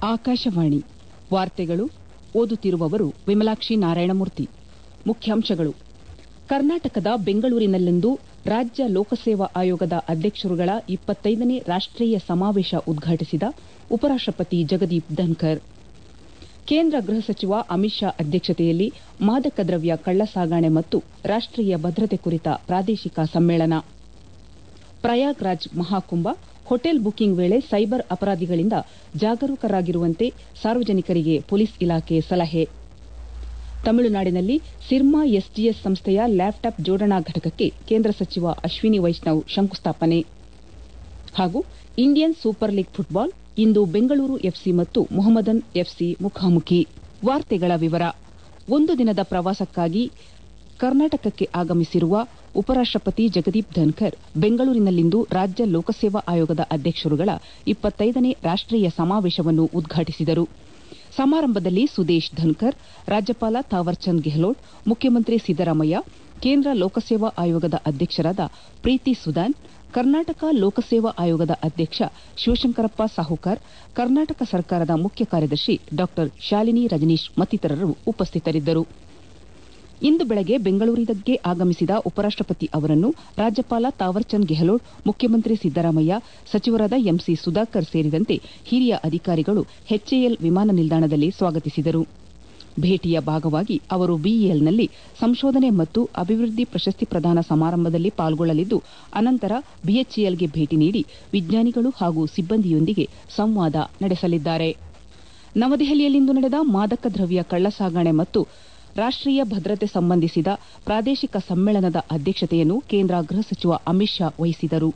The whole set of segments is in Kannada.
ಆಕಾಶವಾಣಿ ವಾರ್ತೆಗಳು ಓದುತ್ತಿರುವವರು ವಿಮಲಾಕ್ಷಿ ನಾರಾಯಣಮೂರ್ತಿ ಮುಖ್ಯಾಂಶಗಳು ಕರ್ನಾಟಕದ ಬೆಂಗಳೂರಿನಲ್ಲಿಂದು ರಾಜ್ಯ ಲೋಕಸೇವಾ ಆಯೋಗದ ಅಧ್ಯಕ್ಷರುಗಳ ಇಪ್ಪತ್ತೈದನೇ ರಾಷ್ಟೀಯ ಸಮಾವೇಶ ಉದ್ಘಾಟಿಸಿದ ಉಪರಾಷ್ಟಪತಿ ಜಗದೀಪ್ ಧನ್ಕರ್ ಕೇಂದ್ರ ಗೃಹ ಸಚಿವ ಅಮಿತ್ ಶಾ ಅಧ್ಯಕ್ಷತೆಯಲ್ಲಿ ಮಾದಕ ದ್ರವ್ಯ ಕಳ್ಳಸಾಗಣೆ ಮತ್ತು ರಾಷ್ಟೀಯ ಭದ್ರತೆ ಕುರಿತ ಪ್ರಾದೇಶಿಕ ಸಮ್ಮೇಳನ ಪ್ರಯಾಗ್ರಾಜ್ ಮಹಾಕುಂಭ ಹೋಟೆಲ್ ಬುಕಿಂಗ್ ವೇಳೆ ಸೈಬರ್ ಅಪರಾಧಿಗಳಿಂದ ಜಾಗರೂಕರಾಗಿರುವಂತೆ ಸಾರ್ವಜನಿಕರಿಗೆ ಪೊಲೀಸ್ ಇಲಾಖೆ ಸಲಹೆ ತಮಿಳುನಾಡಿನಲ್ಲಿ ಸಿರ್ಮಾ ಎಸ್ಜಿಎಸ್ ಸಂಸ್ಥೆಯ ಲ್ಯಾಪ್ಟಾಪ್ ಜೋಡಣಾ ಘಟಕಕ್ಕೆ ಕೇಂದ್ರ ಸಚಿವ ಅಶ್ವಿನಿ ವೈಷ್ಣವ್ ಶಂಕುಸ್ಥಾಪನೆ ಹಾಗೂ ಇಂಡಿಯನ್ ಸೂಪರ್ ಲೀಗ್ ಫುಟ್ಬಾಲ್ ಇಂದು ಬೆಂಗಳೂರು ಎಫ್ಸಿ ಮತ್ತು ಮೊಹಮ್ಮದನ್ ಎಫ್ಸಿ ಮುಖಾಮುಖಿ ವಾರ್ತೆಗಳ ವಿವರ ಒಂದು ದಿನದ ಪ್ರವಾಸಕ್ಕಾಗಿ ಕರ್ನಾಟಕಕ್ಕೆ ಆಗಮಿಸಿರುವ ಉಪರಾಷ್ಟಪತಿ ಜಗದೀಪ್ ಧನ್ಕರ್ ಬೆಂಗಳೂರಿನಲ್ಲಿಂದು ರಾಜ್ಯ ಲೋಕಸೇವಾ ಆಯೋಗದ ಅಧ್ಯಕ್ಷರುಗಳ ಇಪ್ಪತ್ತೈದನೇ ರಾಷ್ಟೀಯ ಸಮಾವೇಶವನ್ನು ಉದ್ಘಾಟಿಸಿದರು ಸಮಾರಂಭದಲ್ಲಿ ಸುದೇಶ್ ಧನ್ಕರ್ ರಾಜ್ಯಪಾಲ ತಾವರ್ಚಂದ್ ಗೆಹ್ಲೋಟ್ ಮುಖ್ಯಮಂತ್ರಿ ಸಿದ್ದರಾಮಯ್ಯ ಕೇಂದ್ರ ಲೋಕಸೇವಾ ಆಯೋಗದ ಅಧ್ಯಕ್ಷರಾದ ಪ್ರೀತಿ ಸುದಾನ್ ಕರ್ನಾಟಕ ಲೋಕಸೇವಾ ಆಯೋಗದ ಅಧ್ಯಕ್ಷ ಶಿವಶಂಕರಪ್ಪ ಸಾಹುಕಾರ್ ಕರ್ನಾಟಕ ಸರ್ಕಾರದ ಮುಖ್ಯ ಕಾರ್ಯದರ್ಶಿ ಡಾ ಶಾಲಿನಿ ರಜನೀಶ್ ಮತ್ತಿತರರು ಉಪಸ್ಥಿತರಿದ್ದರು ಇಂದು ಬೆಳಗ್ಗೆ ಬೆಂಗಳೂರಿಗೆ ಆಗಮಿಸಿದ ಉಪರಾಷ್ಟಪತಿ ಅವರನ್ನು ರಾಜ್ಯಪಾಲ ತಾವರ್ಚಂದ್ ಗೆಹ್ಲೋಟ್ ಮುಖ್ಯಮಂತ್ರಿ ಸಿದ್ದರಾಮಯ್ಯ ಸಚಿವರಾದ ಎಂಸಿ ಸುಧಾಕರ್ ಸೇರಿದಂತೆ ಹಿರಿಯ ಅಧಿಕಾರಿಗಳು ಎಚ್ಎಎಲ್ ವಿಮಾನ ನಿಲ್ದಾಣದಲ್ಲಿ ಸ್ವಾಗತಿಸಿದರು ಭೇಟಿಯ ಭಾಗವಾಗಿ ಅವರು ಬಿಇಎಲ್ನಲ್ಲಿ ಸಂಶೋಧನೆ ಮತ್ತು ಅಭಿವೃದ್ಧಿ ಪ್ರಶಸ್ತಿ ಪ್ರದಾನ ಸಮಾರಂಭದಲ್ಲಿ ಪಾಲ್ಗೊಳ್ಳಲಿದ್ದು ಅನಂತರ ಬಿಎಚ್ಇಎಲ್ಗೆ ಭೇಟಿ ನೀಡಿ ವಿಜ್ಞಾನಿಗಳು ಹಾಗೂ ಸಿಬ್ಬಂದಿಯೊಂದಿಗೆ ಸಂವಾದ ನಡೆಸಲಿದ್ದಾರೆ ನವದೆಹಲಿಯಲ್ಲಿಂದು ನಡೆದ ಮಾದಕ ದ್ರವ್ಯ ಕಳ್ಳಸಾಗಣೆ ಮತ್ತು ರಾಷ್ಟೀಯ ಭದ್ರತೆ ಸಂಬಂಧಿಸಿದ ಪ್ರಾದೇಶಿಕ ಸಮ್ಮೇಳನದ ಅಧ್ಯಕ್ಷತೆಯನ್ನು ಕೇಂದ್ರ ಗೃಹ ಸಚಿವ ಅಮಿತ್ ಶಾ ವಹಿಸಿದರು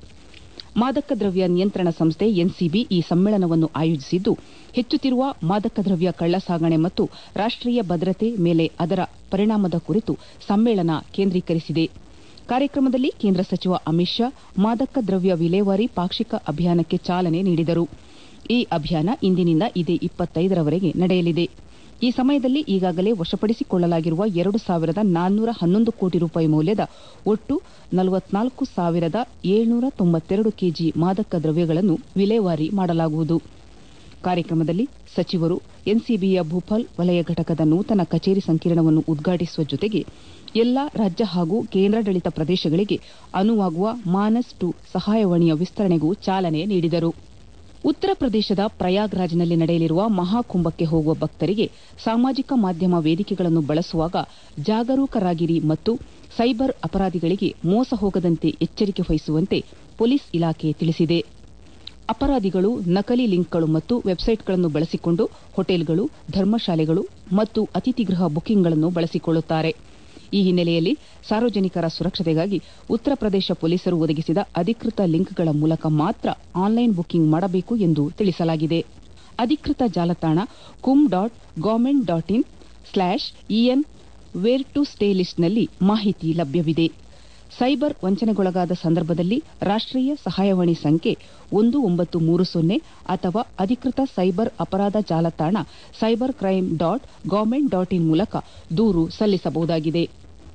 ಮಾದಕ ದ್ರವ್ಯ ನಿಯಂತ್ರಣ ಸಂಸ್ಥೆ ಎನ್ಸಿಬಿ ಈ ಸಮ್ಮೇಳನವನ್ನು ಆಯೋಜಿಸಿದ್ದು ಹೆಚ್ಚುತ್ತಿರುವ ಮಾದಕ ದ್ರವ್ಯ ಕಳ್ಳಸಾಗಣೆ ಮತ್ತು ರಾಷ್ಟೀಯ ಭದ್ರತೆ ಮೇಲೆ ಅದರ ಪರಿಣಾಮದ ಕುರಿತು ಸಮ್ಮೇಳನ ಕೇಂದ್ರೀಕರಿಸಿದೆ ಕಾರ್ಯಕ್ರಮದಲ್ಲಿ ಕೇಂದ್ರ ಸಚಿವ ಅಮಿತ್ ಶಾ ಮಾದಕ ದ್ರವ್ಯ ವಿಲೇವಾರಿ ಪಾಕ್ಷಿಕ ಅಭಿಯಾನಕ್ಕೆ ಚಾಲನೆ ನೀಡಿದರು ಈ ಅಭಿಯಾನ ಇಂದಿನಿಂದ ಇದೇ ಇಪ್ಪತ್ತೈದರವರೆಗೆ ನಡೆಯಲಿದೆ ಈ ಸಮಯದಲ್ಲಿ ಈಗಾಗಲೇ ವಶಪಡಿಸಿಕೊಳ್ಳಲಾಗಿರುವ ಎರಡು ಸಾವಿರದ ನಾನ್ನೂರ ಹನ್ನೊಂದು ಕೋಟಿ ರೂಪಾಯಿ ಮೌಲ್ಯದ ಒಟ್ಟು ನಲವತ್ನಾಲ್ಕು ಸಾವಿರದ ಏಳ್ನೂರ ತೊಂಬತ್ತೆರಡು ಕೆಜಿ ಮಾದಕ ದ್ರವ್ಯಗಳನ್ನು ವಿಲೇವಾರಿ ಮಾಡಲಾಗುವುದು ಕಾರ್ಯಕ್ರಮದಲ್ಲಿ ಸಚಿವರು ಎನ್ಸಿಬಿಯ ಭೂಪಾಲ್ ವಲಯ ಘಟಕದ ನೂತನ ಕಚೇರಿ ಸಂಕೀರ್ಣವನ್ನು ಉದ್ಘಾಟಿಸುವ ಜೊತೆಗೆ ಎಲ್ಲಾ ರಾಜ್ಯ ಹಾಗೂ ಕೇಂದ್ರಾಡಳಿತ ಪ್ರದೇಶಗಳಿಗೆ ಅನುವಾಗುವ ಮಾನಸ್ ಟು ಸಹಾಯವಾಣಿಯ ವಿಸ್ತರಣೆಗೂ ಚಾಲನೆ ನೀಡಿದರು ಉತ್ತರ ಪ್ರದೇಶದ ಪ್ರಯಾಗ್ರಾಜ್ನಲ್ಲಿ ನಡೆಯಲಿರುವ ಮಹಾಕುಂಭಕ್ಕೆ ಹೋಗುವ ಭಕ್ತರಿಗೆ ಸಾಮಾಜಿಕ ಮಾಧ್ಯಮ ವೇದಿಕೆಗಳನ್ನು ಬಳಸುವಾಗ ಜಾಗರೂಕರಾಗಿರಿ ಮತ್ತು ಸೈಬರ್ ಅಪರಾಧಿಗಳಿಗೆ ಮೋಸ ಹೋಗದಂತೆ ಎಚ್ಚರಿಕೆ ವಹಿಸುವಂತೆ ಪೊಲೀಸ್ ಇಲಾಖೆ ತಿಳಿಸಿದೆ ಅಪರಾಧಿಗಳು ನಕಲಿ ಲಿಂಕ್ಗಳು ಮತ್ತು ವೆಬ್ಸೈಟ್ಗಳನ್ನು ಬಳಸಿಕೊಂಡು ಹೋಟೆಲ್ಗಳು ಧರ್ಮಶಾಲೆಗಳು ಮತ್ತು ಅತಿಥಿಗೃಹ ಬುಕಿಂಗ್ಗಳನ್ನು ಬಳಸಿಕೊಳ್ಳುತ್ತಾರೆ ಈ ಹಿನ್ನೆಲೆಯಲ್ಲಿ ಸಾರ್ವಜನಿಕರ ಸುರಕ್ಷತೆಗಾಗಿ ಉತ್ತರ ಪ್ರದೇಶ ಪೊಲೀಸರು ಒದಗಿಸಿದ ಅಧಿಕೃತ ಲಿಂಕ್ಗಳ ಮೂಲಕ ಮಾತ್ರ ಆನ್ಲೈನ್ ಬುಕಿಂಗ್ ಮಾಡಬೇಕು ಎಂದು ತಿಳಿಸಲಾಗಿದೆ ಅಧಿಕೃತ ಜಾಲತಾಣ Kumbh dot government dot in slash EN where to stay ಲಿಸ್ಟ್ನಲ್ಲಿ ಮಾಹಿತಿ ಲಭ್ಯವಿದೆ ಸೈಬರ್ ವಂಚನೆಗೊಳಗಾದ ಸಂದರ್ಭದಲ್ಲಿ ರಾಷ್ಟೀಯ ಸಹಾಯವಾಣಿ ಸಂಖ್ಯೆ ಒಂದು ಒಂಬತ್ತು ಮೂರು ಸೊನ್ನೆ ಅಥವಾ ಅಧಿಕೃತ ಸೈಬರ್ ಅಪರಾಧ ಜಾಲತಾಣ cyber crime dot government dot in ಮೂಲಕ ದೂರು ಸಲ್ಲಿಸಬಹುದಾಗಿದೆ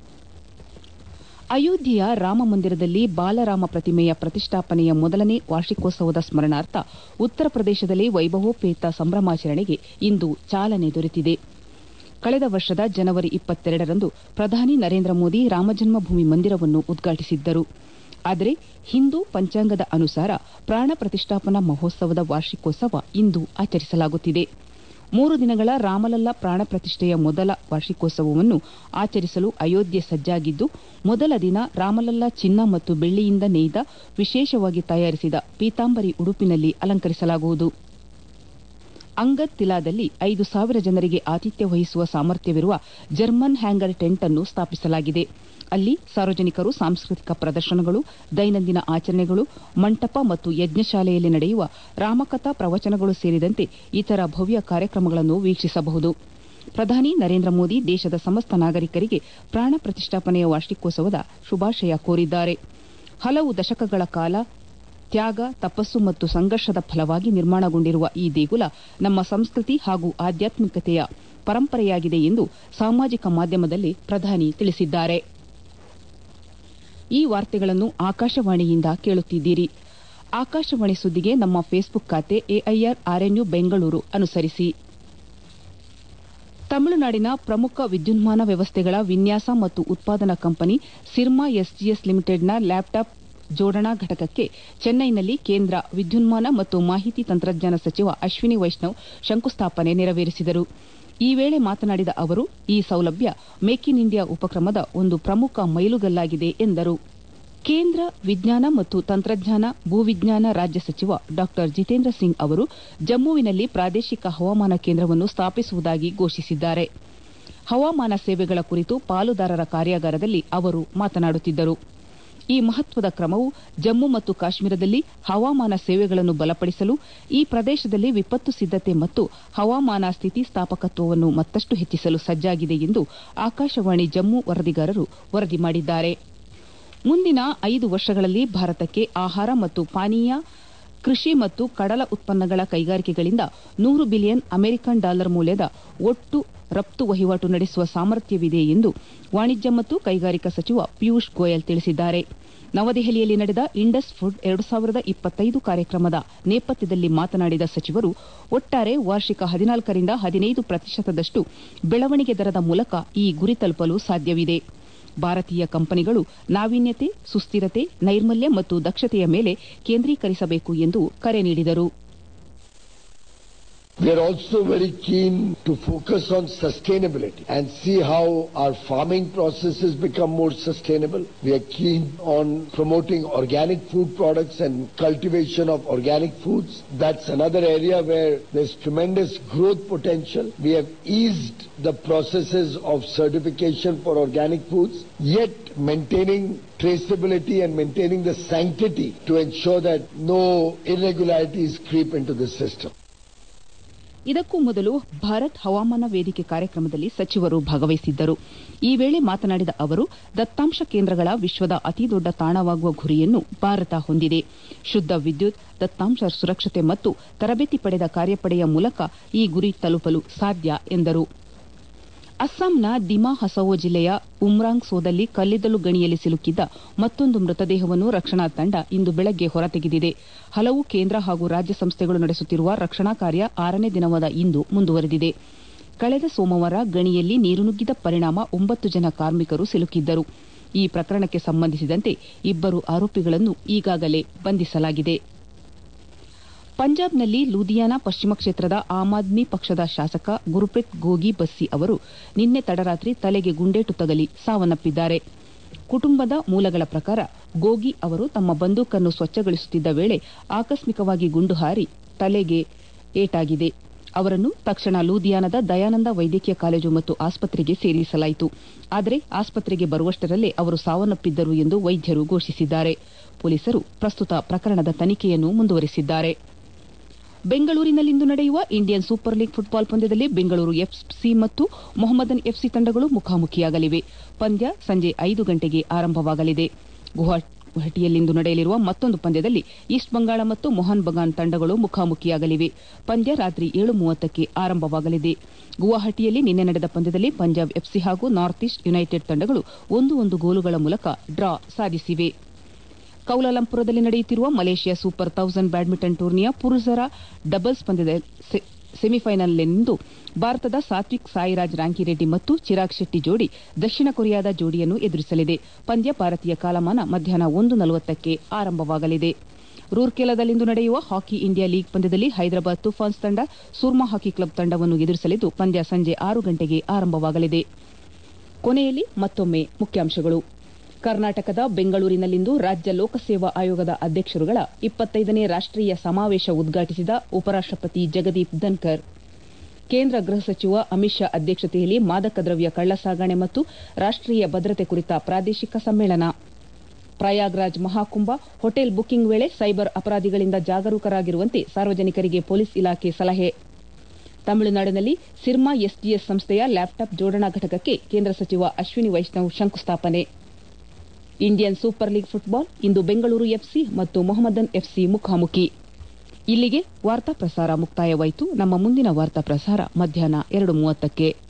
ಅಯೋಧ್ಯೆಯ ರಾಮ ಮಂದಿರದಲ್ಲಿ ಬಾಲರಾಮ ಪ್ರತಿಮೆಯ ಪ್ರತಿಷ್ಠಾಪನೆಯ ಮೊದಲನೇ ವಾರ್ಷಿಕೋತ್ಸವದ ಸ್ಮರಣಾರ್ಥ ಉತ್ತರ ಪ್ರದೇಶದಲ್ಲಿ ವೈಭವೋಪೇತ ಸಂಭ್ರಮಾಚರಣೆಗೆ ಇಂದು ಚಾಲನೆ ದೊರೆತಿದೆ ಕಳೆದ ವರ್ಷದ ಜನವರಿ ಇಪ್ಪತ್ತೆರಡರಂದು ಪ್ರಧಾನಿ ನರೇಂದ್ರ ಮೋದಿ ರಾಮಜನ್ಮಭೂಮಿ ಮಂದಿರವನ್ನು ಉದ್ಘಾಟಿಸಿದ್ದರು ಆದರೆ ಹಿಂದೂ ಪಂಚಾಂಗದ ಅನುಸಾರ ಪ್ರಾಣ ಪ್ರತಿಷ್ಠಾಪನಾ ಮಹೋತ್ಸವದ ವಾರ್ಷಿಕೋತ್ಸವ ಇಂದು ಆಚರಿಸಲಾಗುತ್ತಿದೆ ಮೂರು ದಿನಗಳ ರಾಮಲಲ್ಲಾ ಪ್ರಾಣ ಪ್ರತಿಷ್ಠೆಯ ಮೊದಲ ವಾರ್ಷಿಕೋತ್ಸವವನ್ನು ಆಚರಿಸಲು ಅಯೋಧ್ಯೆ ಸಜ್ಜಾಗಿದ್ದು ಮೊದಲ ದಿನ ರಾಮಲಲ್ಲಾ ಚಿನ್ನ ಮತ್ತು ಬೆಳ್ಳಿಯಿಂದ ನೇಯ್ದ ವಿಶೇಷವಾಗಿ ತಯಾರಿಸಿದ ಪೀತಾಂಬರಿ ಉಡುಪಿನಲ್ಲಿ ಅಲಂಕರಿಸಲಾಗುವುದು ಅಂಗದ್ ತಿಲಾದಲ್ಲಿ ಐದು ಸಾವಿರ ಜನರಿಗೆ ಆತಿಥ್ಯ ವಹಿಸುವ ಸಾಮರ್ಥ್ಯವಿರುವ ಜರ್ಮನ್ ಹ್ಯಾಂಗರ್ ಟೆಂಟ್ ಅನ್ನು ಸ್ಥಾಪಿಸಲಾಗಿದೆ ಅಲ್ಲಿ ಸಾರ್ವಜನಿಕರು ಸಾಂಸ್ಕೃತಿಕ ಪ್ರದರ್ಶನಗಳು ದೈನಂದಿನ ಆಚರಣೆಗಳು ಮಂಟಪ ಮತ್ತು ಯಜ್ಞಶಾಲೆಯಲ್ಲಿ ನಡೆಯುವ ರಾಮಕಥಾ ಪ್ರವಚನಗಳು ಸೇರಿದಂತೆ ಇತರ ಭವ್ಯ ಕಾರ್ಯಕ್ರಮಗಳನ್ನು ವೀಕ್ಷಿಸಬಹುದು ಪ್ರಧಾನಿ ನರೇಂದ್ರ ಮೋದಿ ದೇಶದ ಸಮಸ್ತ ನಾಗರಿಕರಿಗೆ ಪ್ರಾಣ ಪ್ರತಿಷ್ಠಾಪನೆಯ ವಾರ್ಷಿಕೋತ್ಸವದ ಶುಭಾಶಯ ಕೋರಿದ್ದಾರೆ ಹಲವು ದಶಕಗಳ ಕಾಲ ತ್ಯಾಗ ತಪಸ್ಸು ಮತ್ತು ಸಂಘರ್ಷದ ಫಲವಾಗಿ ನಿರ್ಮಾಣಗೊಂಡಿರುವ ಈ ದೇಗುಲ ನಮ್ಮ ಸಂಸ್ಕೃತಿ ಹಾಗೂ ಆಧ್ಯಾತ್ಮಿಕತೆಯ ಪರಂಪರೆಯಾಗಿದೆ ಎಂದು ಸಾಮಾಜಿಕ ಮಾಧ್ಯಮದಲ್ಲಿ ಪ್ರಧಾನಿ ತಿಳಿಸಿದ್ದಾರೆ ಈ ವಾರ್ತೆಗಳನ್ನು ಆಕಾಶವಾಣಿಯಿಂದ ಕೇಳುತ್ತಿದ್ದೀರಿ ಆಕಾಶವಾಣಿ ಸುದ್ದಿಗೆ ನಮ್ಮ ಫೇಸ್ಬುಕ್ ಖಾತೆ ಎಐಆರ್ ಆರ್ಎನ್ಯು ಬೆಂಗಳೂರು ಅನುಸರಿಸಿ ತಮಿಳುನಾಡಿನ ಪ್ರಮುಖ ವಿದ್ಯುನ್ಮಾನ ವ್ಯವಸ್ಥೆಗಳ ವಿನ್ಯಾಸ ಮತ್ತು ಉತ್ಪಾದನಾ ಕಂಪನಿ ಸಿರ್ಮಾ ಎಸ್ಜಿಎಸ್ ಲಿಮಿಟೆಡ್ನ ಲ್ಯಾಪ್ಟಾಪ್ ಜೋಡಣಾ ಘಟಕಕ್ಕೆ ಚೆನ್ನೈನಲ್ಲಿ ಕೇಂದ್ರ ವಿದ್ಯುನ್ಮಾನ ಮತ್ತು ಮಾಹಿತಿ ತಂತ್ರಜ್ಞಾನ ಸಚಿವ ಅಶ್ವಿನಿ ವೈಷ್ಣವ್ ಶಂಕುಸ್ಥಾಪನೆ ನೆರವೇರಿಸಿದರು ಈ ವೇಳೆ ಮಾತನಾಡಿದ ಅವರು ಈ ಸೌಲಭ್ಯ ಮೇಕ್ ಇನ್ ಇಂಡಿಯಾ ಉಪಕ್ರಮದ ಒಂದು ಪ್ರಮುಖ ಮೈಲುಗಲ್ಲಾಗಿದೆ ಎಂದರು ಕೇಂದ್ರ ವಿಜ್ಞಾನ ಮತ್ತು ತಂತ್ರಜ್ಞಾನ ಭೂವಿಜ್ಞಾನ ರಾಜ್ಯ ಸಚಿವ ಡಾ ಜಿತೇಂದ್ರ ಸಿಂಗ್ ಅವರು ಜಮ್ಮುವಿನಲ್ಲಿ ಪ್ರಾದೇಶಿಕ ಹವಾಮಾನ ಕೇಂದ್ರವನ್ನು ಸ್ಥಾಪಿಸುವುದಾಗಿ ಘೋಷಿಸಿದ್ದಾರೆ ಹವಾಮಾನ ಸೇವೆಗಳ ಕುರಿತು ಪಾಲುದಾರರ ಕಾರ್ಯಾಗಾರದಲ್ಲಿ ಅವರು ಮಾತನಾಡುತ್ತಿದ್ದರು ಈ ಮಹತ್ವದ ಕ್ರಮವು ಜಮ್ಮು ಮತ್ತು ಕಾಶ್ಮೀರದಲ್ಲಿ ಹವಾಮಾನ ಸೇವೆಗಳನ್ನು ಬಲಪಡಿಸಲು ಈ ಪ್ರದೇಶದಲ್ಲಿ ವಿಪತ್ತು ಸಿದ್ದತೆ ಮತ್ತು ಹವಾಮಾನ ಸ್ಥಿತಿಸ್ಥಾಪಕತ್ವವನ್ನು ಮತ್ತಷ್ಟು ಹೆಚ್ಚಿಸಲು ಸಜ್ಜಾಗಿದೆ ಎಂದು ಆಕಾಶವಾಣಿ ಜಮ್ಮು ವರದಿಗಾರರು ವರದಿ ಮಾಡಿದ್ದಾರೆ ಮುಂದಿನ ಐದು ವರ್ಷಗಳಲ್ಲಿ ಭಾರತಕ್ಕೆ ಆಹಾರ ಮತ್ತು ಪಾನೀಯ ಕೃಷಿ ಮತ್ತು ಕಡಲ ಉತ್ಪನ್ನಗಳ ಕೈಗಾರಿಕೆಗಳಿಂದ ನೂರು ಬಿಲಿಯನ್ ಅಮೆರಿಕನ್ ಡಾಲರ್ ಮೌಲ್ಯದ ಒಟ್ಟು ರಫ್ತು ವಹಿವಾಟು ನಡೆಸುವ ಸಾಮರ್ಥ್ಯವಿದೆ ಎಂದು ವಾಣಿಜ್ಯ ಮತ್ತು ಕೈಗಾರಿಕಾ ಸಚಿವ ಪಿಯೂಷ್ ಗೋಯಲ್ ತಿಳಿಸಿದ್ದಾರೆ ನವದೆಹಲಿಯಲ್ಲಿ ನಡೆದ ಇಂಡಸ್ ಫುಡ್ ಎರಡು ಸಾವಿರದ ಇಪ್ಪತ್ತೈದು ಕಾರ್ಯಕ್ರಮದ ನೇಪಥ್ಯದಲ್ಲಿ ಮಾತನಾಡಿದ ಸಚಿವರು ಒಟ್ಟಾರೆ ವಾರ್ಷಿಕ ಹದಿನಾಲ್ಕರಿಂದ ಹದಿನೈದು ಪ್ರತಿಶತದಷ್ಟು ಬೆಳವಣಿಗೆ ದರದ ಮೂಲಕ ಈ ಗುರಿ ತಲುಪಲು ಸಾಧ್ಯವಿದೆ ಭಾರತೀಯ ಕಂಪನಿಗಳು ನಾವೀನ್ಯತೆ ಸುಸ್ಥಿರತೆ ನೈರ್ಮಲ್ಯ ಮತ್ತು ದಕ್ಷತೆಯ ಮೇಲೆ ಕೇಂದ್ರೀಕರಿಸಬೇಕು ಎಂದು ಕರೆ ನೀಡಿದರು We are also very keen to focus on sustainability and see how our farming processes become more sustainable. We are keen on promoting organic food products and cultivation of organic foods. That's another area where there's tremendous growth potential. We have eased the processes of certification for organic foods, yet maintaining traceability and maintaining the sanctity to ensure that no irregularities creep into the system. ಇದಕ್ಕೂ ಮೊದಲು ಭಾರತ್ ಹವಾಮಾನ ವೇದಿಕೆ ಕಾರ್ಯಕ್ರಮದಲ್ಲಿ ಸಚಿವರು ಭಾಗವಹಿಸಿದ್ದರು ಈ ವೇಳೆ ಮಾತನಾಡಿದ ಅವರು ದತ್ತಾಂಶ ಕೇಂದ್ರಗಳ ವಿಶ್ವದ ಅತಿದೊಡ್ಡ ತಾಣವಾಗುವ ಗುರಿಯನ್ನು ಭಾರತ ಹೊಂದಿದೆ ಶುದ್ದ ವಿದ್ಯುತ್ ದತ್ತಾಂಶ ಸುರಕ್ಷತೆ ಮತ್ತು ತರಬೇತಿ ಪಡೆದ ಕಾರ್ಯಪಡೆಯ ಮೂಲಕ ಈ ಗುರಿ ತಲುಪಲು ಸಾಧ್ಯ ಎಂದರು ಅಸ್ಸಾಂನ ದಿಮಾ ಹಸವೋ ಜಿಲ್ಲೆಯ ಉಮ್ರಾಂಗ್ಸೋದಲ್ಲಿ ಕಲ್ಲಿದ್ದಲು ಗಣಿಯಲ್ಲಿ ಸಿಲುಕಿದ್ದ ಮತ್ತೊಂದು ಮೃತದೇಹವನ್ನು ರಕ್ಷಣಾ ತಂಡ ಇಂದು ಬೆಳಗ್ಗೆ ಹೊರತೆಗೆದಿದೆ ಹಲವು ಕೇಂದ್ರ ಹಾಗೂ ರಾಜ್ಯ ಸಂಸ್ಥೆಗಳು ನಡೆಸುತ್ತಿರುವ ರಕ್ಷಣಾ ಕಾರ್ಯ ಆರನೇ ದಿನವಾದ ಇಂದು ಮುಂದುವರೆದಿದೆ ಕಳೆದ ಸೋಮವಾರ ಗಣಿಯಲ್ಲಿ ನೀರು ನುಗ್ಗಿದ ಪರಿಣಾಮ ಒಂಬತ್ತು ಜನ ಕಾರ್ಮಿಕರು ಸಿಲುಕಿದ್ದರು ಈ ಪ್ರಕರಣಕ್ಕೆ ಸಂಬಂಧಿಸಿದಂತೆ ಇಬ್ಬರು ಆರೋಪಿಗಳನ್ನು ಈಗಾಗಲೇ ಬಂಧಿಸಲಾಗಿದೆ ಪಂಜಾಬ್ನಲ್ಲಿ ಲೂಧಿಯಾನ ಪಶ್ಚಿಮ ಕ್ಷೇತ್ರದ ಆಮ್ ಆದ್ಮಿ ಪಕ್ಷದ ಶಾಸಕ ಗುರುಪ್ರೀತ್ ಗೋಗಿ ಬಸ್ಸಿ ಅವರು ನಿನ್ನೆ ತಡರಾತ್ರಿ ತಲೆಗೆ ಗುಂಡೇಟು ತಗಲಿ ಸಾವನ್ನಪ್ಪಿದ್ದಾರೆ ಕುಟುಂಬದ ಮೂಲಗಳ ಪ್ರಕಾರ ಗೋಗಿ ಅವರು ತಮ್ಮ ಬಂದೂಕನ್ನು ಸ್ವಚ್ಛಗೊಳಿಸುತ್ತಿದ್ದ ವೇಳೆ ಆಕಸ್ಮಿಕವಾಗಿ ಗುಂಡು ಹಾರಿ ತಲೆಗೆ ಏಟಾಗಿದೆ ಅವರನ್ನು ತಕ್ಷಣ ಲೂಧಿಯಾನದ ದಯಾನಂದ ವೈದ್ಯಕೀಯ ಕಾಲೇಜು ಮತ್ತು ಆಸ್ಪತ್ರೆಗೆ ಸೇರಿಸಲಾಯಿತು ಆದರೆ ಆಸ್ಪತ್ರೆಗೆ ಬರುವಷ್ಟರಲ್ಲೇ ಅವರು ಸಾವನ್ನಪ್ಪಿದ್ದರು ಎಂದು ವೈದ್ಯರು ಘೋಷಿಸಿದ್ದಾರೆ ಪೊಲೀಸರು ಪ್ರಸ್ತುತ ಪ್ರಕರಣದ ತನಿಖೆಯನ್ನು ಮುಂದುವರೆಸಿದ್ದಾರೆ ಬೆಂಗಳೂರಿನಲ್ಲಿಂದು ನಡೆಯುವ ಇಂಡಿಯನ್ ಸೂಪರ್ ಲೀಗ್ ಫುಟ್ಬಾಲ್ ಪಂದ್ಯದಲ್ಲಿ ಬೆಂಗಳೂರು ಎಫ್ಸಿ ಮತ್ತು ಮೊಹಮ್ಮದನ್ ಎಫ್ಸಿ ತಂಡಗಳು ಮುಖಾಮುಖಿಯಾಗಲಿವೆ ಪಂದ್ಯ ಸಂಜೆ ಐದು ಗಂಟೆಗೆ ಆರಂಭವಾಗಲಿದೆ ಗುವಾಹಟಿಯಲ್ಲಿಂದು ನಡೆಯಲಿರುವ ಮತ್ತೊಂದು ಪಂದ್ಯದಲ್ಲಿ ಈಸ್ಟ್ ಬಂಗಾಳ ಮತ್ತು ಮೊಹನ್ ಬಗಾನ್ ತಂಡಗಳು ಮುಖಾಮುಖಿಯಾಗಲಿವೆ ಪಂದ್ಯ ರಾತ್ರಿ ಏಳು ಮೂವತ್ತಕ್ಕೆ ಆರಂಭವಾಗಲಿದೆ ಗುವಾಹಟಿಯಲ್ಲಿ ನಿನ್ನೆ ನಡೆದ ಪಂದ್ಯದಲ್ಲಿ ಪಂಜಾಬ್ ಎಫ್ಸಿ ಹಾಗೂ ನಾರ್ತ್ ಈಸ್ಟ್ ಯುನೈಟೆಡ್ ತಂಡಗಳು ಒಂದು ಒಂದು ಗೋಲುಗಳ ಮೂಲಕ ಡ್ರಾ ಸಾಧಿಸಿವೆ ಕೌಲಾಲಂಪುರದಲ್ಲಿ ನಡೆಯುತ್ತಿರುವ ಮಲೇಷ್ಯಾ ಸೂಪರ್ ಥೌಸಂಡ್ ಬ್ಯಾಡ್ಮಿಂಟನ್ ಟೂರ್ನಿಯ ಪುರುಷರ ಡಬಲ್ಸ್ ಪಂದ್ಯದ ಸೆಮಿಫೈನಲ್ನಲ್ಲಿಂದು ಭಾರತದ ಸಾತ್ವಿಕ್ ಸಾಯಿರಾಜ್ ರಾಂಕಿರೆಡ್ಡಿ ಮತ್ತು ಚಿರಾಗ್ ಶೆಟ್ಟಿ ಜೋಡಿ ದಕ್ಷಿಣ ಕೊರಿಯಾದ ಜೋಡಿಯನ್ನು ಎದುರಿಸಲಿದೆ ಪಂದ್ಯ ಭಾರತೀಯ ಕಾಲಮಾನ ಮಧ್ಯಾಹ್ನ ಒಂದು ನಲವತ್ತಕ್ಕೆ ಆರಂಭವಾಗಲಿದೆ ರೂರ್ಕೆಲಾದಲ್ಲಿಂದು ನಡೆಯುವ ಹಾಕಿ ಇಂಡಿಯಾ ಲೀಗ್ ಪಂದ್ಯದಲ್ಲಿ ಹೈದರಾಬಾದ್ ತುಫಾನ್ಸ್ ತಂಡ ಸೂರ್ಮಾ ಹಾಕಿ ಕ್ಲಬ್ ತಂಡವನ್ನು ಎದುರಿಸಲಿದ್ದು ಪಂದ್ಯ ಸಂಜೆ ಆರು ಗಂಟೆಗೆ ಆರಂಭವಾಗಲಿದೆ ಕೊನೆಯಲ್ಲಿ ಮತ್ತೊಮ್ಮೆ ಮುಖ್ಯಾಂಶಗಳು ಕರ್ನಾಟಕದ ಬೆಂಗಳೂರಿನಲ್ಲಿಂದು ರಾಜ್ಯ ಲೋಕಸೇವಾ ಆಯೋಗದ ಅಧ್ಯಕ್ಷರುಗಳ ಇಪ್ಪತ್ತೈದನೇ ರಾಷ್ಟೀಯ ಸಮಾವೇಶ ಉದ್ಘಾಟಿಸಿದ ಉಪರಾಷ್ಟಪತಿ ಜಗದೀಪ್ ಧನ್ಕರ್ ಕೇಂದ್ರ ಗೃಹ ಸಚಿವ ಅಮಿತ್ ಶಾ ಅಧ್ಯಕ್ಷತೆಯಲ್ಲಿ ಮಾದಕ ದ್ರವ್ಯ ಕಳ್ಳಸಾಗಣೆ ಮತ್ತು ರಾಷ್ಟೀಯ ಭದ್ರತೆ ಕುರಿತ ಪ್ರಾದೇಶಿಕ ಸಮ್ಮೇಳನ ಪ್ರಯಾಗ್ರಾಜ್ ಮಹಾಕುಂಭ ಹೋಟೆಲ್ ಬುಕಿಂಗ್ ವೇಳೆ ಸೈಬರ್ ಅಪರಾಧಿಗಳಿಂದ ಜಾಗರೂಕರಾಗಿರುವಂತೆ ಸಾರ್ವಜನಿಕರಿಗೆ ಪೊಲೀಸ್ ಇಲಾಖೆ ಸಲಹೆ ತಮಿಳುನಾಡಿನಲ್ಲಿ ಸಿರ್ಮಾ ಎಸ್ಜಿಎಸ್ ಸಂಸ್ಥೆಯ ಲ್ಯಾಪ್ಟಾಪ್ ಜೋಡಣಾ ಘಟಕಕ್ಕೆ ಕೇಂದ್ರ ಸಚಿವ ಅಶ್ವಿನಿ ವೈಷ್ಣವ್ ಶಂಕುಸ್ಥಾಪನೆ ಇಂಡಿಯನ್ ಸೂಪರ್ ಲೀಗ್ ಫುಟ್ಬಾಲ್ ಇಂದು ಬೆಂಗಳೂರು ಎಫ್ಸಿ ಮತ್ತು ಮೊಹಮ್ಮದನ್ ಎಫ್ಸಿ ಮುಖಾಮುಖಿ ಇಲ್ಲಿಗೆ ವಾರ್ತಾ ಪ್ರಸಾರ ಮುಕ್ತಾಯವಾಯಿತು ನಮ್ಮ ಮುಂದಿನ ವಾರ್ತಾ ಪ್ರಸಾರ ಮಧ್ಯಾಹ್ನ ಎರಡು ಮೂವತ್ತಕ್ಕೆ